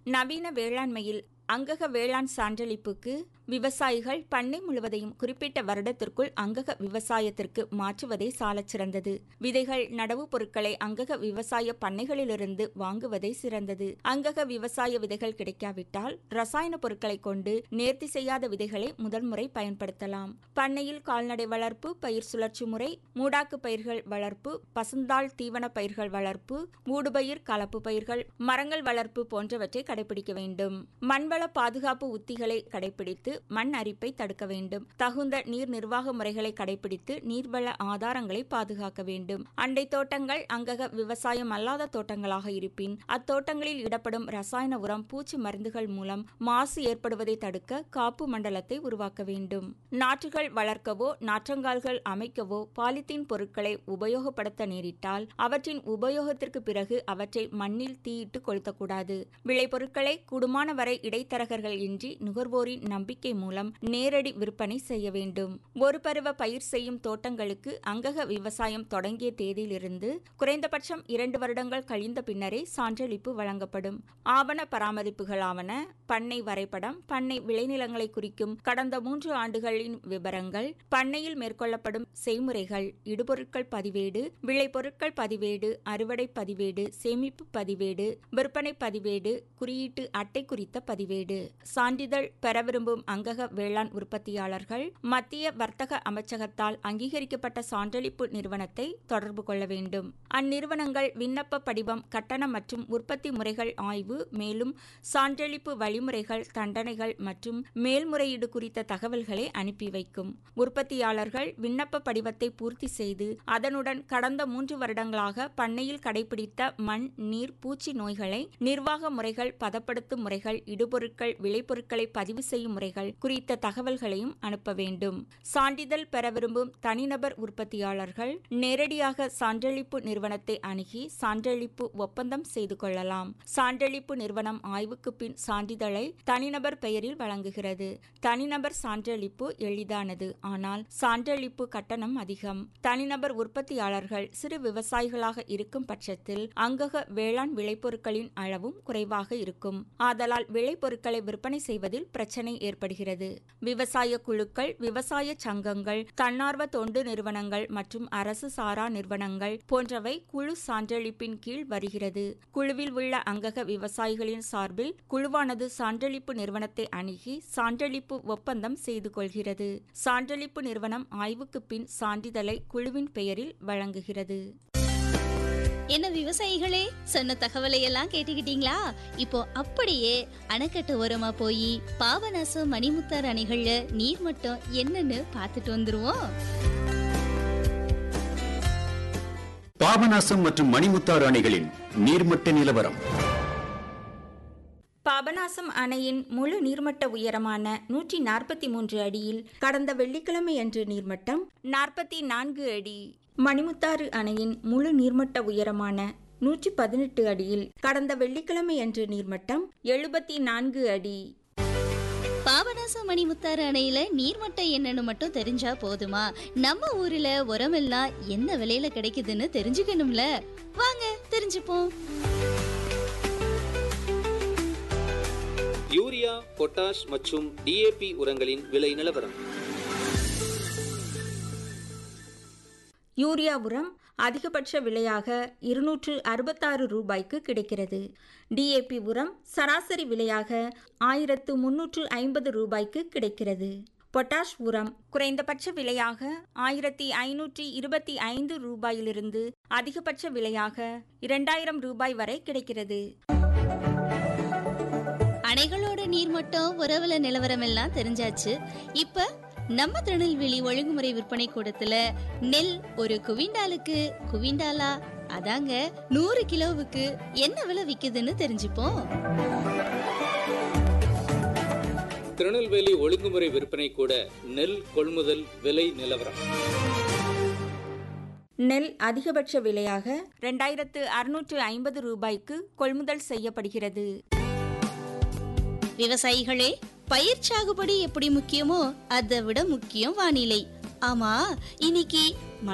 நவீன வேளாண்மையில் அங்கக வேளாண் சான்றளிப்புக்கு விவசாயிகள் பண்ணை முழுவதையும் குறிப்பிட்ட வருடத்திற்குள் அங்கக விவசாயத்திற்கு மாற்றுவதே சாலச் சிறந்தது விதைகள் நடவு பொருட்களை அங்கக விவசாய பண்ணைகளிலிருந்து வாங்குவதே சிறந்தது அங்கக விவசாய விதைகள் கிடைக்காவிட்டால் ரசாயன பொருட்களை கொண்டு நேர்த்தி செய்யாத விதைகளை முதல் முறை பயன்படுத்தலாம் பண்ணையில் கால்நடை வளர்ப்பு பயிர் சுழற்சி முறை மூடாக்கு பயிர்கள் வளர்ப்பு பசுந்தாள் தீவன பயிர்கள் வளர்ப்பு ஊடுபயிர் கலப்பு பயிர்கள் மரங்கள் வளர்ப்பு போன்றவற்றை கடைபிடிக்க வேண்டும் மண்வள பாதுகாப்பு உத்திகளை கடைபிடித்து மண் அரிப்பை தடுக்க வேண்டும் தகுந்த நீர் நிர்வாக முறைகளை கடைபிடித்து நீர்வள ஆதாரங்களை பாதுகாக்க வேண்டும் அண்டை தோட்டங்கள் அங்கக விவசாயம் அல்லாத தோட்டங்களாக இருப்பின் அத்தோட்டங்களில் இடப்படும் ரசாயன உரம் பூச்சி மருந்துகள் மூலம் மாசு ஏற்படுவதை தடுக்க காப்பு மண்டலத்தை உருவாக்க வேண்டும் நாற்றுகள் வளர்க்கவோ நாற்றங்கால்கள் அமைக்கவோ பாலித்தீன் பொருட்களை உபயோகப்படுத்த நேரிட்டால் அவற்றின் உபயோகத்திற்கு பிறகு அவற்றை மண்ணில் தீயிட்டு கொளுத்தக்கூடாது விளைபொருட்களை கூடுமான வரை இடைத்தரகர்கள் இன்றி நுகர்வோரின் நம்பிக்கை மூலம் நேரடி விற்பனை செய்ய வேண்டும் ஒரு பருவ பயிர் செய்யும் தோட்டங்களுக்கு அங்கக விவசாயம் தொடங்கிய தேதியிலிருந்து குறைந்தபட்சம் இரண்டு வருடங்கள் கழிந்த பின்னரே சான்றளிப்பு வழங்கப்படும் ஆவண பராமரிப்புகளாவன பண்ணை வரைபடம் பண்ணை விளைநிலங்களை குறிக்கும் கடந்த மூன்று ஆண்டுகளின் விவரங்கள் பண்ணையில் மேற்கொள்ளப்படும் செய்முறைகள் இடுபொருட்கள் பதிவேடு விளைபொருட்கள் பதிவேடு அறுவடை பதிவேடு சேமிப்பு பதிவேடு விற்பனை பதிவேடு குறியீட்டு அட்டை குறித்த பதிவேடு சான்றிதழ் பெற விரும்பும் அங்கக வேளாண் உற்பத்தியாளர்கள் மத்திய வர்த்தக அமைச்சகத்தால் அங்கீகரிக்கப்பட்ட சான்றளிப்பு நிறுவனத்தை தொடர்பு கொள்ள வேண்டும் அந்நிறுவனங்கள் விண்ணப்ப படிவம் கட்டணம் மற்றும் உற்பத்தி முறைகள் ஆய்வு மேலும் சான்றளிப்பு வழிமுறைகள் தண்டனைகள் மற்றும் மேல்முறையீடு குறித்த தகவல்களை அனுப்பி வைக்கும் உற்பத்தியாளர்கள் விண்ணப்ப படிவத்தை பூர்த்தி செய்து அதனுடன் கடந்த மூன்று வருடங்களாக பண்ணையில் கடைபிடித்த மண் நீர் பூச்சி நோய்களை நிர்வாக முறைகள் பதப்படுத்தும் முறைகள் இடுபொருட்கள் விளைபொருட்களை பதிவு செய்யும் முறைகள் குறித்த தகவல்களையும் அனுப்ப வேண்டும் சான்றிதழ் பெற விரும்பும் தனிநபர் உற்பத்தியாளர்கள் நேரடியாக சான்றளிப்பு நிறுவனத்தை அணுகி சான்றளிப்பு ஒப்பந்தம் செய்து கொள்ளலாம் சான்றளிப்பு நிறுவனம் ஆய்வுக்கு பின் சான்றிதழை தனிநபர் பெயரில் வழங்குகிறது தனிநபர் சான்றளிப்பு எளிதானது ஆனால் சான்றளிப்பு கட்டணம் அதிகம் தனிநபர் உற்பத்தியாளர்கள் சிறு விவசாயிகளாக இருக்கும் பட்சத்தில் அங்கக வேளாண் விளைபொருட்களின் அளவும் குறைவாக இருக்கும் ஆதலால் விளைபொருட்களை விற்பனை செய்வதில் பிரச்சனை ஏற்படுகிறது விவசாய குழுக்கள் விவசாய சங்கங்கள் தன்னார்வ தொண்டு நிறுவனங்கள் மற்றும் அரசு சாரா நிறுவனங்கள் போன்றவை குழு சான்றளிப்பின் கீழ் வருகிறது குழுவில் உள்ள அங்கக விவசாயிகளின் சார்பில் குழுவானது சான்றளிப்பு நிறுவனத்தை அணுகி சான்றளிப்பு ஒப்பந்தம் செய்து கொள்கிறது சான்றளிப்பு நிறுவனம் ஆய்வுக்கு பின் சான்றிதழை குழுவின் பெயரில் வழங்குகிறது என்ன விவசாயிகளே சொன்ன தகவலை எல்லாம் கேட்டுக்கிட்டீங்களா இப்போ அப்படியே அணைக்கட்டு ஓரமா போய் பாபநாசம் மணிமுத்தார் அணைகள்ல நீர் மட்டம் என்னன்னு பார்த்துட்டு வந்துருவோம் பாபநாசம் மற்றும் மணிமுத்தாறு அணைகளின் நீர்மட்ட நிலவரம் பாபநாசம் அணையின் முழு நீர்மட்ட உயரமான நூற்றி நாற்பத்தி மூன்று அடியில் கடந்த வெள்ளிக்கிழமை அன்று நீர்மட்டம் நாற்பத்தி நான்கு அடி மணிமுத்தாறு அணையின் முழு நீர்மட்ட உயரமான நூற்றி பதினெட்டு அடியில் கடந்த வெள்ளிக்கிழமை அன்று நீர்மட்டம் எழுபத்தி நான்கு அடி பாபநாசம் மணிமுத்தாறு அணையில நீர்மட்டம் என்னன்னு மட்டும் தெரிஞ்சா போதுமா நம்ம ஊர்ல உரமெல்லாம் என்ன விலையில கிடைக்குதுன்னு தெரிஞ்சுக்கணும்ல வாங்க தெரிஞ்சுப்போம் யூரியா பொட்டாஷ் மற்றும் டிஏபி உரங்களின் விலை நிலவரம் யூரியா உரம் அதிகபட்ச விலையாக இருநூற்று அறுபத்தாறு ரூபாய்க்கு கிடைக்கிறது டிஏபி உரம் சராசரி விலையாக ஆயிரத்து முன்னூற்று ஐம்பது ரூபாய்க்கு கிடைக்கிறது பொட்டாஷ் உரம் குறைந்தபட்ச விலையாக ஆயிரத்தி ஐநூற்றி இருபத்தி ஐந்து ரூபாயிலிருந்து அதிகபட்ச விலையாக இரண்டாயிரம் ரூபாய் வரை கிடைக்கிறது அணைகளோட நீர்மட்டம் உறவுல நிலவரம் எல்லாம் தெரிஞ்சாச்சு இப்ப நம்ம திருநெல்வேலி ஒழுங்குமுறை விற்பனை கூடத்துல நெல் ஒரு குவிண்டாலுக்கு குவிண்டாலா அதாங்க நூறு கிலோவுக்கு என்ன விலை விக்குதுன்னு தெரிஞ்சுப்போம் திருநெல்வேலி ஒழுங்குமுறை விற்பனை கூட நெல் கொள்முதல் விலை நிலவரம் நெல் அதிகபட்ச விலையாக ரெண்டாயிரத்து அறுநூற்று ஐம்பது ரூபாய்க்கு கொள்முதல் செய்யப்படுகிறது விவசாயிகளே பயிர் சாகுபடி எப்படி முக்கியமோ அதை விட முக்கியம் வானிலை ஆமா இன்னைக்கு